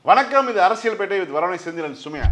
வணக்கம் இது அரசியல் பேட்டை வித் வரவணை செந்திரன் சுமையா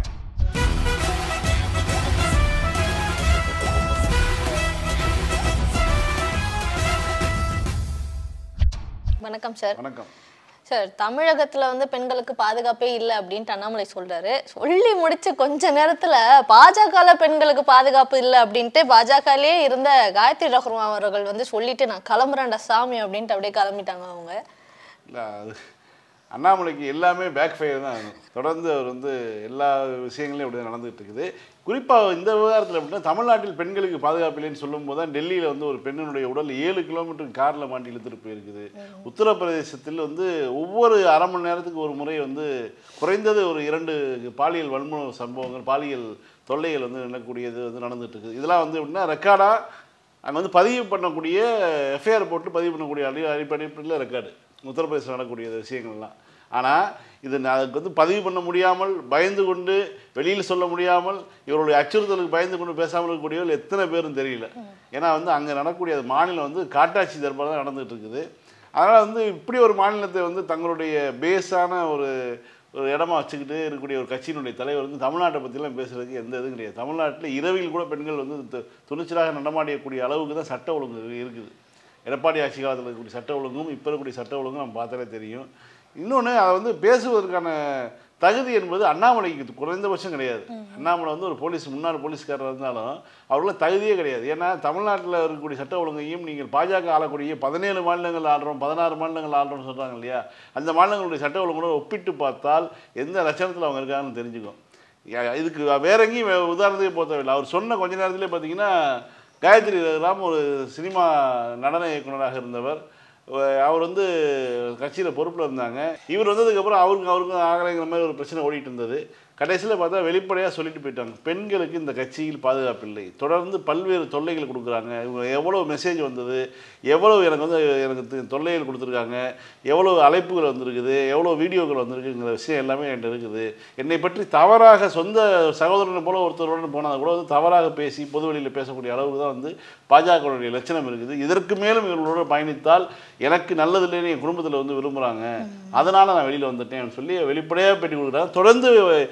வணக்கம் சார் வணக்கம் சார் தமிழகத்துல வந்து பெண்களுக்கு பாதுகாப்பே இல்லை அப்படின்ட்டு அண்ணாமலை சொல்றாரு சொல்லி முடிச்சு கொஞ்ச நேரத்துல பாஜகல பெண்களுக்கு பாதுகாப்பு இல்லை அப்படின்ட்டு பாஜகலயே இருந்த காயத்ரி ரகுர்மா அவர்கள் வந்து சொல்லிட்டு நான் கிளம்புறேன்டா சாமி அப்படின்ட்டு அப்படியே கிளம்பிட்டாங்க அவங்க இல்லை அது அண்ணாமலைக்கு எல்லாமே பேக் ஃபயர் தான் ஆகும் தொடர்ந்து அவர் வந்து எல்லா விஷயங்களையும் அப்படி தான் நடந்துகிட்டு இருக்குது குறிப்பாக இந்த விவகாரத்தில் அப்படின்னா தமிழ்நாட்டில் பெண்களுக்கு பாதுகாப்பு இல்லைன்னு சொல்லும்போது தான் டெல்லியில் வந்து ஒரு பெண்ணினுடைய உடல் ஏழு கிலோமீட்டர் காரில் மாட்டி இழுத்துட்டு போயிருக்குது உத்தரப்பிரதேசத்தில் வந்து ஒவ்வொரு அரை மணி நேரத்துக்கு ஒரு முறை வந்து குறைந்தது ஒரு இரண்டு பாலியல் வன்முறை சம்பவங்கள் பாலியல் தொல்லைகள் வந்து நடக்கூடியது வந்து நடந்துட்டு இருக்குது இதெல்லாம் வந்து எப்படின்னா ரெக்கார்டாக அங்கே வந்து பதிவு பண்ணக்கூடிய எஃப்ஐஆர் போட்டு பதிவு பண்ணக்கூடிய அடி அடிப்படையில் ரெக்கார்டு உத்தரப்பிரதேசம் நடக்கக்கூடிய விஷயங்கள்லாம் ஆனால் இது நான் அதுக்கு வந்து பதிவு பண்ண முடியாமல் பயந்து கொண்டு வெளியில் சொல்ல முடியாமல் இவருடைய அச்சுறுத்தலுக்கு பயந்து கொண்டு பேசாமல் இருக்கக்கூடியவர்கள் எத்தனை பேரும் தெரியல ஏன்னா வந்து அங்கே நடக்கக்கூடிய அது மாநிலம் வந்து காட்டாட்சி தர்பார் தான் நடந்துகிட்டு இருக்குது அதனால் வந்து இப்படி ஒரு மாநிலத்தை வந்து தங்களுடைய பேஸான ஒரு ஒரு இடமா வச்சுக்கிட்டு இருக்கக்கூடிய ஒரு கட்சியினுடைய தலைவர் வந்து தமிழ்நாட்டை பற்றிலாம் பேசுறதுக்கு எந்த இதுவும் கிடையாது தமிழ்நாட்டில் இரவில் கூட பெண்கள் வந்து து- துணிச்சலாக நடமாடியக்கூடிய அளவுக்கு தான் சட்ட ஒழுங்கு இருக்குது எடப்பாடி ஆட்சி காலத்தில் இருக்கக்கூடிய சட்ட ஒழுங்கும் இப்போ இருக்கக்கூடிய சட்ட ஒழுங்கும் நம்ம பார்த்தாலே தெரியும் இன்னொன்று அதை வந்து பேசுவதற்கான தகுதி என்பது அண்ணாமலைக்கு குறைந்தபட்சம் கிடையாது அண்ணாமலை வந்து ஒரு போலீஸ் முன்னாள் போலீஸ்காரர் இருந்தாலும் அவர்கள தகுதியே கிடையாது ஏன்னா தமிழ்நாட்டில் இருக்கக்கூடிய சட்ட ஒழுங்கையும் நீங்கள் பாஜக ஆளக்கூடிய பதினேழு மாநிலங்கள் ஆடுறோம் பதினாறு மாநிலங்கள் ஆடுறோம்னு சொல்கிறாங்க இல்லையா அந்த மாநிலங்களுடைய சட்ட ஒழுங்கோட ஒப்பிட்டு பார்த்தால் எந்த லட்சணத்தில் அவங்க இருக்காங்கன்னு தெரிஞ்சுக்கும் யா- இதுக்கு வேற எங்கேயும் வே- உதாரணத்துக்கு போக தேவையில்லை அவர் சொன்ன கொஞ்ச நேரத்திலே பார்த்தீங்கன்னா காயத்ரி ராம் ஒரு சினிமா நடன இயக்குனராக இருந்தவர் அஹ் அவர் வந்து கட்சியில் பொறுப்பில் இருந்தாங்க இவர் வந்ததுக்கப்புறம் அவருக்கு அவருக்கும் ஆகலைங்கிற மாதிரி ஒரு பிரச்சனை ஓடிட்டு இருந்தது கடைசியில் பார்த்தா வெளிப்படையாக சொல்லிட்டு போயிட்டாங்க பெண்களுக்கு இந்த கட்சியில் பாதுகாப்பு இல்லை தொடர்ந்து பல்வேறு தொல்லைகள் கொடுக்குறாங்க இவங்க எவ்வளோ மெசேஜ் வந்தது எவ்வளோ எனக்கு வந்து எனக்கு தி- தொல்லைகள் கொடுத்துருக்காங்க எவ்வளோ அழைப்புகள் வந்திருக்குது எவ்வளோ வீடியோக்கள் வந்திருக்குங்கிற விஷயம் எல்லாமே என்கிட்ட இருக்குது என்னை பற்றி தவறாக சொந்த சகோதரனை போல ஒருத்தருடன் போனதை கூட வந்து தவறாக பேசி பொது வெளியில் பேசக்கூடிய அளவுக்கு தான் வந்து பாஜகவுடைய லட்சணம் இருக்குது இதற்கு மேலும் இவர்களோட பயணித்தால் எனக்கு நல்லது இல்லைன்னு என் குடும்பத்தில் வந்து விரும்புகிறாங்க அதனால் நான் வெளியில் வந்துட்டேன் சொல்லி வெளிப்படையாக பேட்டி கொடுக்குறாங்க தொடர்ந்து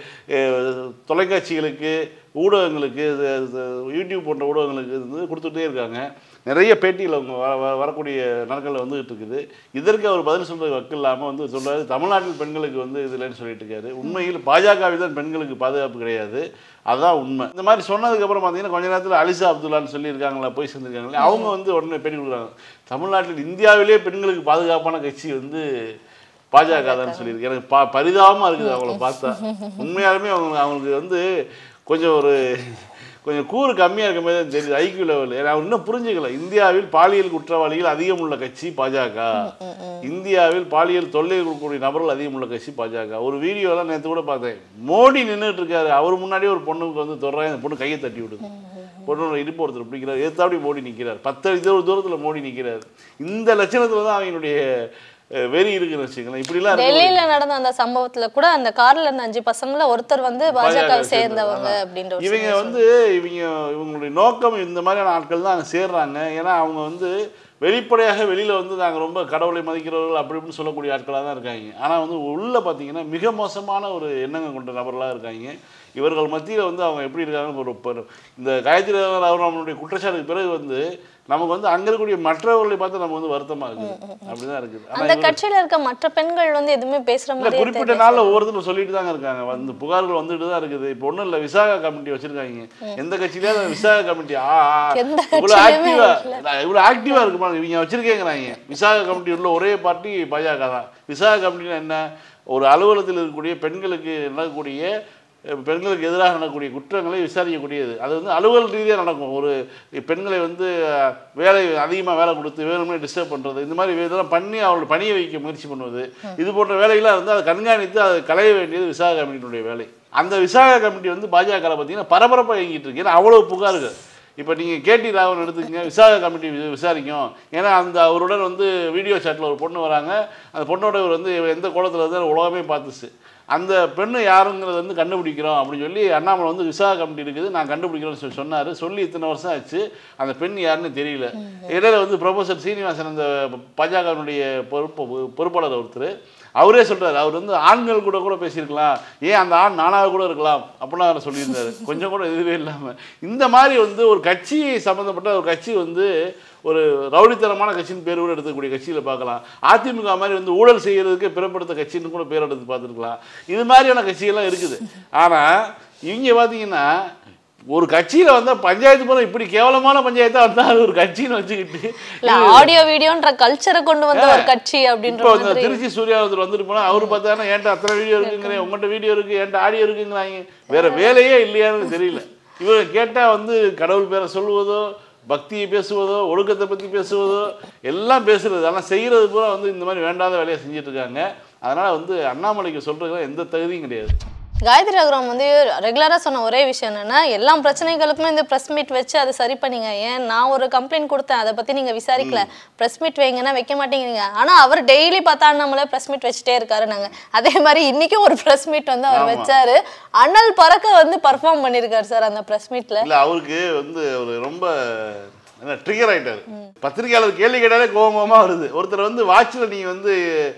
அஹ், தொலைக்காட்சிகளுக்கு ஊடகங்களுக்கு இது- இது யூடியூப் போன்ற ஊடகங்களுக்கு வந்து கொடுத்துட்டே இருக்காங்க நிறைய பேட்டிகள் அவங்க வர வர- வரக்கூடிய நாட்களில் வந்துகிட்டு இருக்குது இதற்கு அவர் பதில் சொல்றது வக்கு இல்லாமல் வந்து சொல்றாரு தமிழ்நாட்டில் பெண்களுக்கு வந்து இது இல்லைன்னு சொல்லிட்டு இருக்காரு உண்மையில் பாஜகவில் தான் பெண்களுக்கு பாதுகாப்பு கிடையாது அதான் உண்மை இந்த மாதிரி சொன்னதுக்கப்புறம் பார்த்தீங்கன்னா கொஞ்ச நேரத்தில் அலிசா அப்துல்லான்னு சொல்லியிருக்காங்களா போய் சேர்ந்துருக்காங்களே அவங்க வந்து உடனே பேட்டி கொடுக்குறாங்க தமிழ்நாட்டில் இந்தியாவிலே பெண்களுக்கு பாதுகாப்பான கட்சி வந்து பாஜக தான் சொல்லியிருக்கு எனக்கு பா பரிதாபமாக இருக்குது அவங்கள பார்த்தா உண்மையாலுமே அவங்க அவங்களுக்கு வந்து கொஞ்சம் ஒரு கொஞ்சம் கூறு கம்மியாக இருக்க மாதிரி தான் தெரியுது ஐக்கிய லெவல் நான் இன்னும் புரிஞ்சுக்கல இந்தியாவில் பாலியல் குற்றவாளிகள் அதிகம் உள்ள கட்சி பாஜக இந்தியாவில் பாலியல் தொல்லை கொடுக்கக்கூடிய நபர்கள் அதிகம் உள்ள கட்சி பாஜக ஒரு வீடியோலாம் நேற்று கூட பார்த்தேன் மோடி நின்றுட்டு இருக்காரு அவர் முன்னாடியே ஒரு பொண்ணுக்கு வந்து தொடராக அந்த பொண்ணு கையை தட்டி விடுது பொண்ணோட இடுப்பு ஒருத்தர் பிடிக்கிறார் ஏத்தாப்படி மோடி நிற்கிறார் பத்து இது தூரத்தில் மோடி நிற்கிறார் இந்த லட்சணத்தில் தான் அவங்களுடைய அஹ், வெறி இருக்குன்னு வச்சுக்கலாம் இப்படிலாம் இருக்கு டெல்லியில நடந்த அந்த சம்பவத்துல கூட அந்த கார்ல இருந்த அஞ்சு பசங்கள ஒருத்தர் வந்து பாஜக சேர்ந்தவங்க அப்படின்ற ஒரு இவங்க வந்து இவங்க இவங்களுடைய நோக்கம் இந்த மாதிரியான ஆட்கள் தான் அங்கே சேர்றாங்க ஏன்னா அவங்க வந்து வெளிப்படையாக வெளியில் வந்து நாங்கள் ரொம்ப கடவுளை மதிக்கிறவர்கள் அப்படி இப்படின்னு சொல்லக்கூடிய ஆட்களாக தான் இருக்காங்க ஆனால் வந்து உள்ளே பார்த்தீங்கன்னா மிக மோசமான ஒரு எண்ணங்கள் கொண்ட நபர்களாக இருக்காங்க இவர்கள் மத்தியில் வந்து அவங்க எப்படி இருக்காங்கன்னு ஒரு ஒரு- இந்த காயத்ரி அவர்களுடைய குற்றச்சாட்டுக்கு பிறகு வந்து நமக்கு வந்து அங்கே இருக்கக்கூடிய மற்றவர்களை பார்த்து நம்ம வந்து வருத்தமாக இருக்குது அப்படிதான் இருக்குது அந்த ஆனால் கட்சியில இருக்க மற்ற பெண்கள் வந்து எதுவுமே பேசுற இல்ல மாதிரி குறிப்பிட்ட நாள்ல ஒவ்வொருத்தரும் சொல்லிட்டு தாங்க இருக்காங்க வந்து புகார்கள் வந்துட்டு தான் இருக்குது இப்போ ஒண்ணும் இல்ல விசாகா கமிட்டி வச்சிருக்காங்க எந்த கட்சியிலயாவது விசாகா கமிட்டி ஆ ஆ, எந்த இவ்வளவு கட்சியிலுமே ஆக்டிவா இவ்வளவு ஆக்டிவா இருக்குமா இவங்க வச்சிருக்கேங்கிறாங்க விசாகா கமிட்டி உள்ள ஒரே பார்ட்டி பாஜக தான் விசாகா கமிட்டினா என்ன ஒரு அலுவலகத்தில் இருக்கக்கூடிய பெண்களுக்கு நடக்கக்கூடிய அஹ், பெண்களுக்கு எதிராக நடக்கக்கூடிய குற்றங்களை விசாரிக்கக்கூடியது அது வந்து அலுவல் ரீதியாக நடக்கும் ஒரு பெண்களை வந்து அஹ், வேலை அதிகமாக வேலை கொடுத்து வேணும்னே டிஸ்டர்ப் பண்ணுறது இந்த மாதிரி இதெல்லாம் பண்ணி அவங்களை பணிய வைக்க முயற்சி பண்ணுவது இது போன்ற வேலைகளாக வந்து அதை கண்காணித்து அதை களைய வேண்டியது விசாக கமிட்டியினுடைய வேலை அந்த விசாக கமிட்டி வந்து பாஜக பார்த்தீங்கன்னா பரபரப்பாக இயங்கிட்டு இருக்கு ஏன்னா அவ்வளோ புகார்கள் இப்போ நீங்கள் கேடி ராவன் எடுத்துக்கங்க விசாக கமிட்டி வி- விசாரிக்கும் ஏன்னா அந்த அவருடன் வந்து வீடியோ சாட்டில் ஒரு பொண்ணு வராங்க அந்த பொண்ணோட இவர் வந்து இவர் எந்த கோலத்தில் இருந்தால் உலகமே பார்த்துச்சு அந்த பெண்ணு யாருங்கிறத வந்து கண்டுபிடிக்கிறோம் அப்படின்னு சொல்லி அண்ணாமலை வந்து விசாக கமிட்டி இருக்குது நான் கண்டுபிடிக்கிறோம்னு சொல்லி சொன்னார் சொல்லி இத்தனை வருஷம் ஆச்சு அந்த பெண் யாருன்னு தெரியல இடையில வந்து ப்ரொஃபசர் சீனிவாசன் அந்த பாஜகவினுடைய பொறுப்பு பொறுப்பாளர் ஒருத்தர் அவரே சொல்றாரு அவர் வந்து ஆண்கள் கூட கூட பேசியிருக்கலாம் ஏன் அந்த ஆண் நானாக கூட இருக்கலாம் அப்படிலாம் அவர் சொல்லியிருந்தாரு கொஞ்சம் கூட இதுவே இல்லாமல் இந்த மாதிரி வந்து ஒரு கட்சி சம்மந்தப்பட்ட ஒரு கட்சி வந்து ஒரு ரவுடித்தனமான கட்சின்னு பேர் கூட எடுத்துக்கூடிய கட்சியில் பார்க்கலாம் அதிமுக மாதிரி வந்து ஊழல் செய்யறதுக்கு பிறப்படுத்த கட்சின்னு கூட பேர் எடுத்து பார்த்துருக்கலாம் இது மாதிரியான கட்சிகள்லாம் இருக்குது ஆனால் இவங்க பார்த்தீங்கன்னா ஒரு கட்சியில் வந்து பஞ்சாயத்து போல இப்படி கேவலமான பஞ்சாயத்தா வந்தால் அது ஒரு கட்சின்னு வச்சுக்கிட்டு இல்ல ஆடியோ வீடியோன்ற கல்ச்சரை கொண்டு வந்த ஒரு கட்சி அப்படின்ற இப்போ இந்த மாதிரி திருச்சி சூர்யா ஒருத்தர் வந்துட்டு போனா அவர் பார்த்தாங்கன்னா ஏன்டா அத்தனை வீடியோ இருக்குங்கிறேன் உங்கள்கிட்ட வீடியோ இருக்கு ஏன்டா ஆடியோ இருக்குங்கிறாங்க வேற வேலையே இல்லையான்னு தெரியல இவர் கேட்டா வந்து கடவுள் பேரை சொல்லுவதோ பக்தியை பேசுவதோ ஒழுக்கத்தை பத்தி பேசுவதோ எல்லாம் பேசுறது ஆனால் செய்யறது பூரா வந்து இந்த மாதிரி வேண்டாத வேலையை செஞ்சுட்டு இருக்காங்க அதனால வந்து அண்ணாமலைக்கு சொல்றதுக்கு எந்த தகுதியும் கிடையாது காயத்ரி ரகுராம் வந்து ரெகுலரா சொன்ன ஒரே விஷயம் என்னன்னா எல்லா பிரச்சனைகளுக்குமே இந்த பிரஸ் மீட் வச்சு அதை சரி பண்ணீங்க ஏன் நான் ஒரு கம்ப்ளைண்ட் கொடுத்தேன் அதை பத்தி நீங்க விசாரிக்கல பிரஸ் மீட் வைங்கன்னா வைக்க மாட்டேங்கிறீங்க ஆனா அவர் டெய்லி பார்த்தா நம்மளே பிரஸ் மீட் வச்சுட்டே இருக்காரு நாங்க அதே மாதிரி இன்னைக்கும் ஒரு பிரஸ் மீட் வந்து அவர் ஆமா. வச்சாரு அனல் பறக்க வந்து பர்ஃபார்ம் பண்ணிருக்காரு சார் அந்த பிரஸ் மீட்ல இல்ல அவருக்கு வந்து அவர் ரொம்ப என்ன ட்ரிகர் ஆயிட்டாரு பத்திரிகையாளர் கேள்வி கேட்டாலே கோபம் கோபமா வருது ஒருத்தர் வந்து வாட்சில் நீங்க வந்து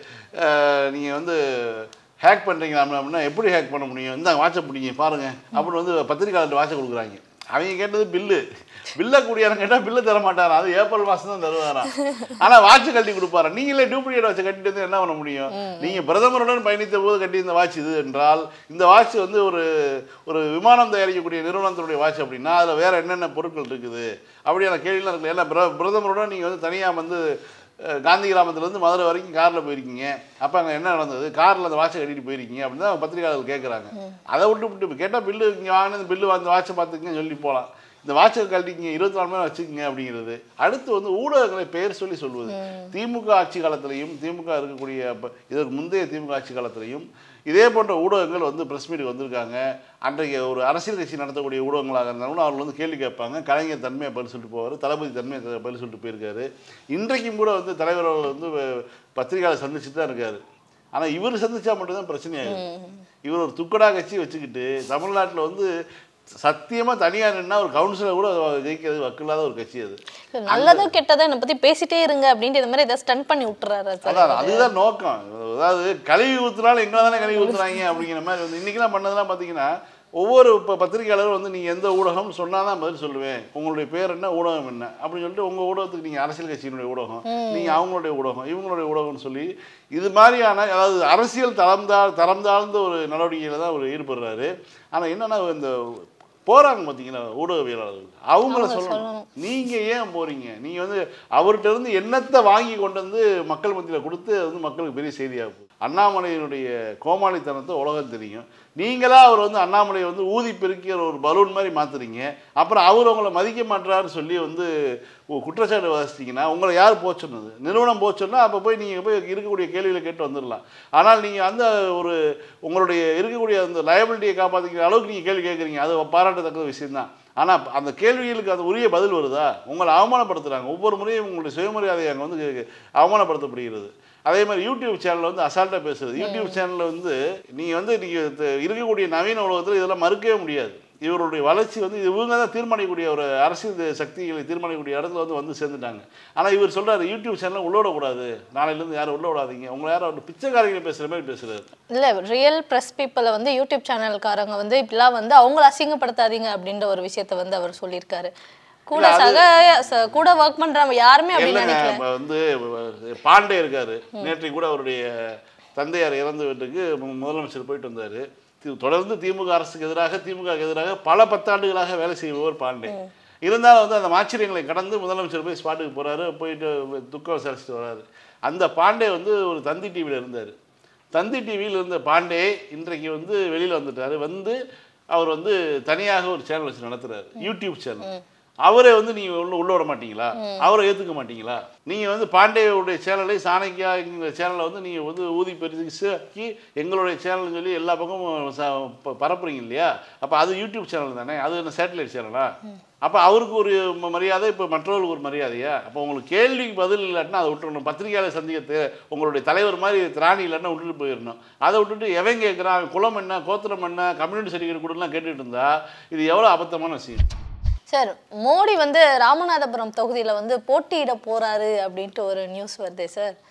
அஹ், நீங்க வந்து ஹேக் பண்றீங்களா அப்படின்னா எப்படி ஹேக் பண்ண முடியும் இந்த வாட்சை பிடிங்க பாருங்க அப்படின்னு வந்து பத்திரிகையாளர் வாட்சை கொடுக்குறாங்க அவங்க கேட்டது பில்லு பில்லை கூடியாரம் கேட்டால் பில்லு தர மாட்டாராம் அது ஏப்ரல் மாதம் தான் தருவாராம் ஆனால் வாட்ச் கட்டி கொடுப்பாரா நீங்களே டூப்ளிகேட் வாட்சை கட்டிட்டு வந்து என்ன பண்ண முடியும் நீங்கள் பிரதமருடன் பயணித்த போது கட்டி இந்த வாட்ச் இது என்றால் இந்த வாட்ச் வந்து ஒரு ஒரு விமானம் தயாரிக்கக்கூடிய நிறுவனத்தினுடைய வாட்ச் அப்படின்னா அதில் வேற என்னென்ன பொருட்கள் இருக்குது அப்படியான கேள்விலாம் இருக்குது ஏன்னா பிர- பிரதமருடன் நீங்கள் வந்து தனியாக வந்து அஹ், காந்தி கிராமத்துலேருந்து மதுரை வரைக்கும் காரில் போயிருக்கீங்க அப்போ அங்கே என்ன நடந்தது காரில் அந்த வாட்சை கட்டிட்டு போயிருக்கீங்க அப்படின்னு தான் பத்திரிகையாளர்கள் கேட்குறாங்க அதை விட்டு விட்டு கேட்டால் பில்லு இங்கே வாங்கினது பில்லு அந்த வாட்சை பார்த்துக்கங்க சொல்லி போகலாம் இந்த வாட்சை கழட்டிங்க இருபத்தி நாலு மணி நேரம் வச்சுக்கோங்க அப்படிங்கிறது அடுத்து வந்து ஊடகங்களை பெயர் சொல்லி சொல்வது திமுக ஆட்சி காலத்திலையும் திமுக இருக்கக்கூடிய அப்ப- இதற்கு முந்தைய திமுக ஆட்சி காலத்திலையும் இதே போன்ற ஊடகங்கள் வந்து பிரஸ் மீட்டுக்கு வந்திருக்காங்க அன்றைக்கு ஒரு அரசியல் கட்சி நடத்தக்கூடிய ஊடகங்களாக இருந்தாலும் அவர்கள் வந்து கேள்வி கேட்பாங்க கலைஞர் தன்மையை பதில் சொல்லிட்டு போவார் தளபதி தன்மையை த- பதில் சொல்லிட்டு போயிருக்காரு இன்றைக்கும் கூட வந்து தலைவர் அவர்கள் வந்து வ- பத்திரிகையாளர் சந்திச்சுட்டு தான் இருக்காரு ஆனால் இவர் சந்திச்சா மட்டும்தான் பிரச்சனையாகுது இவர் ஒரு துக்கடா கட்சி வச்சுக்கிட்டு தமிழ்நாட்டில் வந்து சத்தியமா தனியா நின்னா ஒரு கவுன்சிலர் கூட ஜெயிக்கிறது வக்கில்லாத ஒரு கட்சி அது நல்லதோ கெட்டதோ என்னை பத்தி பேசிட்டே இருங்க அப்படின்ட்டு இந்த மாதிரி ஏதாவது ஸ்டன் பண்ணி விட்டுறாரு சார் அதான் அதுதான் நோக்கம் அதாவது கழுவி ஊத்துனாலும் எங்களை தானே கழுவி ஊத்துறாங்க அப்படிங்கிற மாதிரி வந்து இன்னைக்கெல்லாம் பண்ணதெல்லாம் பார்த்தீங்கன்னா ஒவ்வொரு இப்போ பத்திரிகையாளரும் வந்து நீங்கள் எந்த ஊடகம் சொன்னால் தான் பதில் சொல்லுவேன் உங்களுடைய பேர் என்ன ஊடகம் என்ன அப்படின்னு சொல்லிட்டு உங்கள் ஊடகத்துக்கு நீங்கள் அரசியல் கட்சியினுடைய ஊடகம் நீங்கள் அவங்களுடைய ஊடகம் இவங்களுடைய ஊடகம்னு சொல்லி இது மாதிரியான அதாவது அரசியல் தரம் தா தரம் தாழ்ந்த ஒரு நடவடிக்கையில் தான் அவர் ஈடுபடுறாரு ஆனால் என்னன்னா இந்த போறாங்க பார்த்தீங்களா ஊடகவியலாளர்கள் அவங்கள சொல்லணும் நீங்க ஏன் போறீங்க நீங்க வந்து அவர்கிட்ட இருந்து என்னத்தை வாங்கி கொண்டு வந்து மக்கள் மத்தியில் கொடுத்து அது வந்து மக்களுக்கு பெரிய செய்தியாக போகுது அண்ணாமலையினுடைய கோமாளித்தனத்தை உலகம் தெரியும் நீங்களா அவர் வந்து அண்ணாமலையை வந்து ஊதி பெருக்கிற ஒரு பலூன் மாதிரி மாத்துறீங்க அப்புறம் அவர் உங்களை மதிக்க மாட்டாருன்னு சொல்லி வந்து ஒரு குற்றச்சாட்டு வசிச்சிங்கன்னா உங்களை யார் போக சொன்னது நிறுவனம் போக சொன்னா அப்போ போய் நீங்கள் போய் இருக்கக்கூடிய கேள்விகளை கேட்டு வந்துடலாம் ஆனால் நீங்கள் அந்த ஒரு உங்களுடைய இருக்கக்கூடிய அந்த லயபிலிட்டியை காப்பாற்றிக்கிற அளவுக்கு நீங்கள் கேள்வி கேட்குறீங்க அது பாராட்டத்தக்க விஷயம்தான் ஆனால் அந்த கேள்விகளுக்கு அது உரிய பதில் வருதா உங்களை அவமானப்படுத்துகிறாங்க ஒவ்வொரு முறையும் உங்களுடைய சுயமரியாதை அங்கே வந்து கே- அவமானப்படுத்தப்படுகிறது அதே மாதிரி யூடியூப் சேனலில் வந்து அசால்ட்டாக பேசுறது யூடியூப் சேனலில் வந்து நீங்கள் வந்து நீங்கள் இருக்கக்கூடிய நவீன உலகத்தில் இதெல்லாம் மறுக்கவே முடியாது இவருடைய வளர்ச்சி வந்து இவங்க தான் தீர்மானிக்கக்கூடிய ஒரு அரசியல் சக்திகளை தீர்மானிக்கக்கூடிய இடத்துல வந்து வந்து சேர்ந்துட்டாங்க ஆனால் இவர் சொல்றாரு யூடியூப் சேனலை உள்ள விடக்கூடாது நாளையிலேருந்து யாரும் உள்ள விடாதீங்க உங்களை யாரும் பிச்சைக்காரங்க பேசுகிற மாதிரி பேசுறாரு இல்ல ரியல் பிரஸ் பீப்புளை வந்து யூடியூப் சேனல்காரங்க வந்து இப்படிலாம் வந்து அவங்கள அசிங்கப்படுத்தாதீங்க அப்படின்ற ஒரு விஷயத்த வந்து அவர் சொல்லியிருக்காரு கூட இல்ல, அது- சக ச- கூட ஒர்க் பண்றவங்க யாருமே அப்படி இல்லைங்க நினைக்கல இப்ப வந்து பாண்டே இருக்காரு நேற்றைக்கு கூட அவருடைய தந்தையார் இறந்து வீட்டுக்கு மு- முதலமைச்சர் போயிட்டு வந்தாரு தி- தொடர்ந்து திமுக அரசுக்கு எதிராக திமுக க்கு எதிராக பல பத்தாண்டுகளாக வேலை செய்பவர் பாண்டே இருந்தாலும் வந்து அந்த ஆச்சரியங்களை கடந்து முதலமைச்சர் போய் ஸ்பாட்டுக்கு போறாரு போயிட்டு துக்கம் விசாரிச்சுட்டு வராரு அந்த பாண்டே வந்து ஒரு தந்தி டிவியில் இருந்தார் தந்தி டிவியில் இருந்த பாண்டே இன்றைக்கு வந்து வெளியில் வந்துட்டாரு வந்து அவர் வந்து தனியாக ஒரு சேனல் வச்சு நடத்துறாரு யூடியூப் சேனல் அவரை வந்து நீங்க உள்ள உள்ள விட மாட்டீங்களா அவரை ஏத்துக்க மாட்டீங்களா நீங்க வந்து பாண்டேயுடைய சேனலை சாணக்கியாங்கிற சேனலை வந்து நீங்க வந்து ஊதி பெருசாக்கி எங்களுடைய சேனல்னு சொல்லி எல்லா பக்கமும் ச- ப- பரப்புறீங்க இல்லையா அப்ப அது யூடியூப் சேனல் தானே அது என்ன சேட்டலைட் சேனலா அப்ப அவருக்கு ஒரு ம- மரியாதை இப்ப மற்றவர்களுக்கு ஒரு மரியாதையா அப்ப உங்களுக்கு கேள்விக்கு பதில் இல்லாட்டினா அதை விட்டுறணும் பத்திரிகையாளர் சந்திக்க உங்களுடைய தலைவர் மாதிரி திராணி இல்லைன்னா விட்டுட்டு போயிடணும் அதை விட்டுட்டு எவன் கேட்குறான் குலம் என்ன கோத்திரம் என்ன கம்யூனிட்டி சர்டிஃபிகேட் கொடுலாம் கேட்டுட்டு இருந்தா இது எவ்வளவு அபத்தமான விஷயம் சார் மோடி வந்து ராமநாதபுரம் தொகுதியில வந்து போட்டியிட போறாரு அப்படின்ட்டு ஒரு நியூஸ் வருதே சார்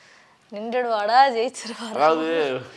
நின்றுடுவாடா ஜெயிச்சிருவாரா அதாவது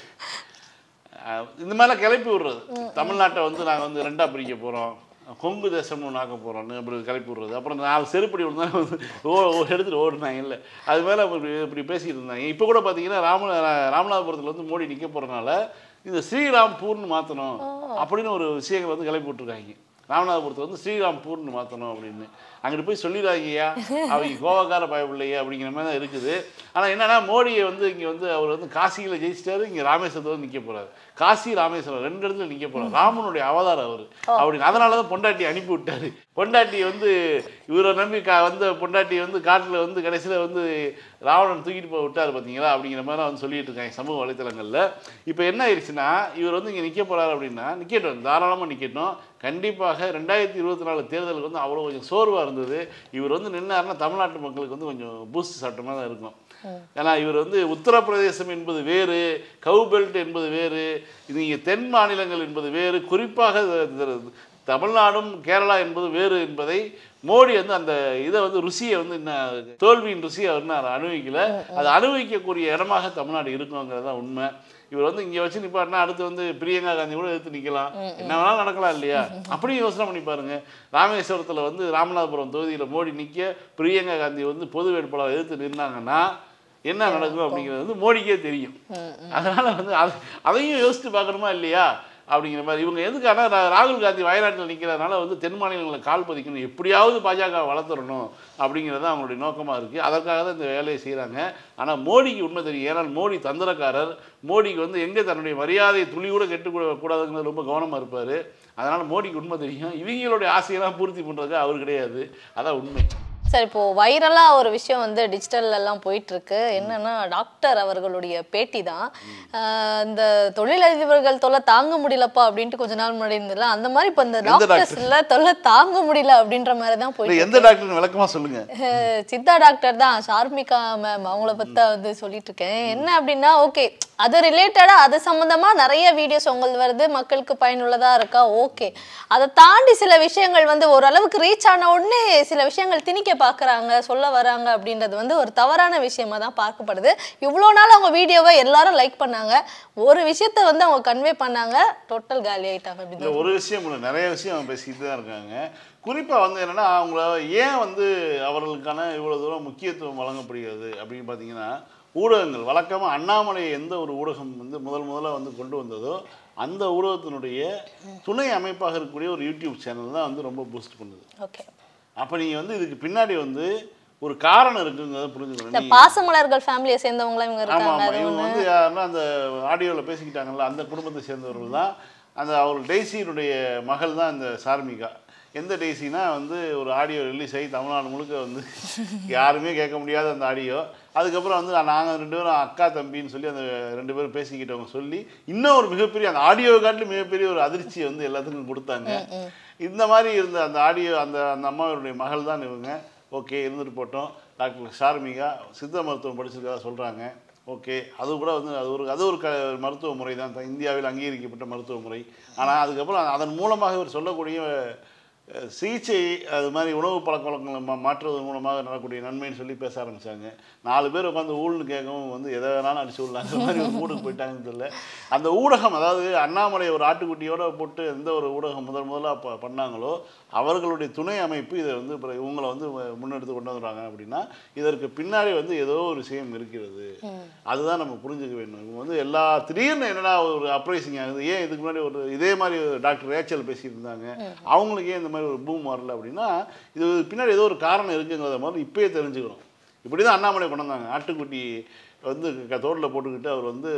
அஹ், இந்த மாதிரிலாம் கிளப்பி விடுறது தமிழ்நாட்டை வந்து நாங்கள் வந்து ரெண்டா பிரிக்க போகிறோம் கொங்கு தேசம்னு ஒன்று ஆக்க போகிறோம்னு அப்படி கிளப்பி விடுறது அப்புறம் நாலு செருப்படி விழுந்தா வந்து ஓ ஓ- எடுத்துட்டு ஓடுனாங்க இல்லை அது மேலே இப்படி இப்படி பேசிக்கிட்டு இருந்தாங்க இப்போ கூட பார்த்தீங்கன்னா ராம ராமநாதபுரத்தில் வந்து மோடி நிற்க போகிறனால இந்த ஸ்ரீராம்பூர்னு மாற்றணும் அப்படின்னு ஒரு விஷயங்கள் வந்து கிளப்பி விட்டுருக்காங்க ராமநாதபுரத்தை வந்து ஸ்ரீராம்பூர்னு மாற்றணும் அப்படின்னு அங்கிட்டு போய் சொல்லிடாங்கய்யா அவங்க கோவக்கார பயப்பிள்ளையா அப்படிங்கிற மாதிரி தான் இருக்குது ஆனால் என்னன்னா மோடியை வந்து இங்கே வந்து அவர் வந்து காசியில் ஜெயிச்சிட்டாரு இங்கே ராமேஸ்வரத்தில் வந்து நிற்க போறாரு காசி ராமேஸ்வரம் ரெண்டு இடத்துல நிற்க போறாரு ராமனுடைய அவதாரம் அவர் அப்படின்னு அதனால தான் பொண்டாட்டி அனுப்பி விட்டாரு பொண்டாட்டி வந்து இவரை நம்பி கா வந்த பொண்டாட்டி வந்து காட்டில் வந்து கடைசியில் வந்து ராவணன் தூக்கிட்டு போய் விட்டார் பார்த்தீங்களா அப்படிங்கிற மாதிரி வந்து சொல்லிட்டு இருக்காங்க சமூக வலைத்தளங்களில் இப்போ என்ன ஆயிடுச்சுன்னா இவர் வந்து இங்கே நிற்க போறாரு அப்படின்னா நிற்கட்டும் தாராளமாக நிற்கட்டும் கண்டிப்பாக ரெண்டாயிரத்தி இருபத்தி நாலு தேர்தலுக்கு வந்து அவ்வளோ கொஞ்சம் சோர்வாக இருந்தது இவர் வந்து நின்னாருன்னா தமிழ்நாட்டு மக்களுக்கு வந்து கொஞ்சம் பூஸ்ட் சாப்பிட்ட மாதிரி தான் இருக்கும் ஏன்னா இவர் வந்து உத்தரப்பிரதேசம் என்பது வேறு கவு பெல்ட் என்பது வேறு இது இங்கே தென் மாநிலங்கள் என்பது வேறு குறிப்பாக இது- இது தமிழ்நாடும் கேரளா என்பது வேறு என்பதை மோடி வந்து அந்த இதை வந்து ருசியை வந்து இன்னும் தோல்வியின் ருசியை அவர் இன்னும் அனுபவிக்கல அது அனுபவிக்கக்கூடிய இடமாக தமிழ்நாடு இருக்குங்கிறது தான் உண்மை இவர் வந்து இங்கே வச்சு நிப்பாட்டினா அடுத்து வந்து பிரியங்கா காந்தி கூட எடுத்து நிற்கலாம் என்ன வேணாலும் நடக்கலாம் இல்லையா அப்படியும் யோசனை பண்ணி பாருங்க ராமேஸ்வரத்தில் வந்து ராமநாதபுரம் தொகுதியில் மோடி நிற்க பிரியங்கா காந்தி வந்து பொது வேட்பாளர் எதிர்த்து நின்னாங்கன்னா என்ன நடக்கும் அப்படிங்கிறது வந்து மோடிக்கே தெரியும் அதனால வந்து அது அதையும் யோசித்து பார்க்கணுமா இல்லையா அப்படிங்கிற மாதிரி இவங்க எதுக்கான ரா- ராகுல் காந்தி வயநாட்டில் நிற்கிறதுனால வந்து தென் மாநிலங்களில் கால் பதிக்கணும் எப்படியாவது பாஜக வளர்த்துறணும் அப்படிங்கிறது தான் அவங்களுடைய நோக்கமாக இருக்குது அதற்காக தான் இந்த வேலையை செய்கிறாங்க ஆனால் மோடிக்கு உண்மை தெரியும் ஏன்னால் மோடி தந்திரக்காரர் மோடிக்கு வந்து எங்கே தன்னுடைய மரியாதையை துளி கூட கெட்டு கூடாதுங்கிறது ரொம்ப கவனமாக இருப்பார் அதனால் மோடிக்கு உண்மை தெரியும் இவங்களுடைய ஆசையெல்லாம் பூர்த்தி பண்ணுறதுக்கு அவர் கிடையாது அதான் உண்மை சரி இப்போ வைரலா ஒரு விஷயம் வந்து டிஜிட்டல்ல எல்லாம் போயிட்டு இருக்கு என்னன்னா டாக்டர் அவர்களுடைய பேட்டி தான் ஆஹ் இந்த தொழிலதிபர்கள் தொல்லை தாங்க முடியலப்பா அப்படின்ட்டு கொஞ்ச நாள் முன்னாடி இருந்ததுல அந்த மாதிரி இப்போ இந்த எந்த டாக்டர்ஸ்ல தொல்லை தாங்க முடியல அப்படின்ற மாதிரி தான் இல்லை போயிட்டு எந்த டாக்டர் விளக்கமாக சொல்லுங்கள் அஹ் சித்தா டாக்டர் தான் ஷார்மிகா மேம் அவங்கள பத்தி தான் வந்து சொல்லிட்டு இருக்கேன் என்ன அப்படின்னா ஓகே அது ரிலேட்டடா அது சம்பந்தமா நிறைய வீடியோஸ் உங்களுக்கு வருது மக்களுக்கு பயனுள்ளதா இருக்கா ஓகே அதை தாண்டி சில விஷயங்கள் வந்து ஓரளவுக்கு ரீச் ஆன உடனே சில விஷயங்கள் திணிக்க பார்க்கறாங்க சொல்ல வராங்க அப்படின்றது வந்து ஒரு தவறான விஷயமா தான் பார்க்கப்படுது இவ்வளோ நாள் அவங்க வீடியோவை எல்லாரும் லைக் பண்ணாங்க ஒரு விஷயத்த வந்து அவங்க கன்வே பண்ணாங்க டோட்டல் காலி ஆயிட்டாங்க அப்படின்னு இல்லை ஒரு விஷயம் இல்லை நிறைய விஷயம் பேசிக்கிட்டு தான் இருக்காங்க குறிப்பாக வந்து என்னென்னா அவங்கள ஏன் வந்து அவர்களுக்கான இவ்வளோ தூரம் முக்கியத்துவம் வழங்கப்படுகிறது அப்படின்னு பார்த்தீங்கன்னா ஊடகங்கள் வழக்கமாக அண்ணாமலை எந்த ஒரு ஊடகம் வந்து முதல் முதல்ல வந்து கொண்டு வந்ததோ அந்த ஊடகத்தினுடைய துணை அமைப்பாக இருக்கக்கூடிய ஒரு யூடியூப் சேனல் தான் வந்து ரொம்ப பூஸ்ட் பண்ணுது ஓகே அப்போ நீங்கள் வந்து இதுக்கு பின்னாடி வந்து ஒரு காரணம் இருக்குங்கிறத இந்த புரிஞ்சுக்கணும் நீ- பாசமலர்கள் ஃபேமிலியை சேர்ந்தவங்களாம் இவங்க ஆமாம் இருக்காங்க ஆமாம் அது இவங்க வந்து யாருன்னா அந்த ஆடியோவில் பேசிக்கிட்டாங்கல்ல அந்த குடும்பத்தை சேர்ந்தவர்கள் தான் அந்த அவர் டெய்ஸியினுடைய மகள் தான் இந்த சார்மிகா எந்த டெய்ஸினா வந்து ஒரு ஆடியோ ரிலீஸ் ஆகி தமிழ்நாடு முழுக்க வந்து யாருமே கேட்க முடியாத அந்த ஆடியோ அதுக்கப்புறம் வந்து நாங்கள் ரெண்டு பேரும் அக்கா தம்பின்னு சொல்லி அந்த ரெண்டு பேரும் பேசிக்கிட்டவங்க சொல்லி இன்னும் ஒரு மிகப்பெரிய அந்த ஆடியோவை காட்டிலும் மிகப்பெரிய ஒரு அதிர்ச்சியை வந்து எல்லாத்துக்கும் கொடுத்தாங்க இந்த மாதிரி இருந்த அந்த ஆடியோ அந்த அந்த அம்மாவுடைய மகள் தான் இவங்க ஓகே இருந்துட்டு போட்டோம் டாக்டர் ஷார்மிகா சித்த மருத்துவம் படிச்சிருக்கதா சொல்கிறாங்க ஓகே அது கூட வந்து அது ஒரு அது ஒரு க மருத்துவ முறை தான் த- இந்தியாவில் அங்கீகரிக்கப்பட்ட மருத்துவ முறை ஆனால் அதுக்கப்புறம் அதன் மூலமாக இவர் சொல்லக்கூடிய அஹ், சிகிச்சை அது மாதிரி உணவு பழக்க வழக்கங்களை மா மாற்றுவதன் மூலமாக நடக்கக்கூடிய நன்மைன்னு சொல்லி பேச ஆரம்பிச்சாங்க நாலு பேர் உட்காந்து ஊழ்னு கேட்கவும் வந்து எதை வேணாலும் அடிச்சு விடலாங்க மாதிரி ஒரு ஊருக்கு போயிட்டாங்கன்னு தெரியல அந்த ஊடகம் அதாவது அண்ணாமலை ஒரு ஆட்டுக்குட்டியோட போட்டு எந்த ஒரு ஊடகம் முதல் முதல்ல ப பண்ணாங்களோ அவர்களுடைய துணை அமைப்பு இதை வந்து அப்புறம் இவங்களை வந்து முன்னெடுத்து கொண்டு வந்துடுறாங்க அப்படின்னா இதற்கு பின்னாடி வந்து ஏதோ ஒரு விஷயம் இருக்கிறது அதுதான் நம்ம புரிஞ்சுக்க வேண்டும் இவங்க வந்து எல்லா திடீர்னு என்னடா ஒரு அப்ரைசிங் ஆகுது ஏன் இதுக்கு முன்னாடி ஒரு இதே மாதிரி ஒரு டாக்டர் ரேச்சல் பேசிட்டு இருந்தாங்க அவங்களுக்கு ஏன் இந்த மாதிரி ஒரு பூம் வரல அப்படின்னா இது பின்னாடி ஏதோ ஒரு காரணம் இருக்குங்கிறத மாதிரி இப்பயே தெரிஞ்சுக்கணும் இப்படி தான் அண்ணாமலை கொண்டு வந்தாங்க ஆட்டுக்குட்டி வந்து க- தோட்டில் போட்டுக்கிட்டு அவர் வந்து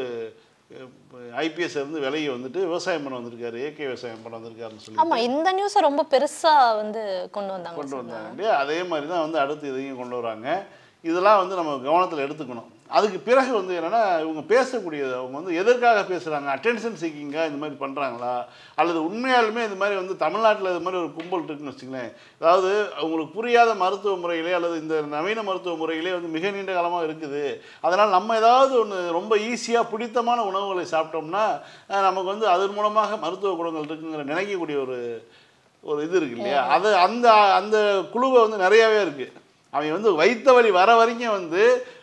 ஐபிஎஸ் இருந்து விலகி வந்துட்டு விவசாயம் பண்ண வந்திருக்காரு ஏகே விவசாயம் பண்ண வந்திருக்காருன்னு சொல்லி ஆமா இந்த நியூஸை ரொம்ப பெருசா வந்து கொண்டு வந்தாங்க கொண்டு வந்தாங்க இல்லையா அதே மாதிரி தான் வந்து அடுத்து இதையும் கொண்டு வராங்க இதெல்லாம் வந்து நம்ம கவனத்தில் எடுத்துக்கணும் அதுக்கு பிறகு வந்து என்னென்னா இவங்க பேசக்கூடியது அவங்க வந்து எதற்காக பேசுகிறாங்க அட்டென்ஷன் சீக்கிங்காக இந்த மாதிரி பண்ணுறாங்களா அல்லது உண்மையாலுமே இந்த மாதிரி வந்து தமிழ்நாட்டில் இது மாதிரி ஒரு கும்பல் இருக்குன்னு வச்சுங்களேன் அதாவது அவங்களுக்கு புரியாத மருத்துவ முறையிலே அல்லது இந்த நவீன மருத்துவ முறையிலே வந்து மிக நீண்ட காலமாக இருக்குது அதனால் நம்ம ஏதாவது ஒன்று ரொம்ப ஈஸியாக பிடித்தமான உணவுகளை சாப்பிட்டோம்னா அஹ், நமக்கு வந்து அதன் மூலமாக மருத்துவ குணங்கள் இருக்குங்கிற நினைக்கக்கூடிய ஒரு ஒரு இது இருக்கு இல்லையா அது அந்த அந்த குழுவை வந்து நிறையாவே இருக்குது அவங்க வந்து வைத்த வழி வர வரைக்கும் வந்து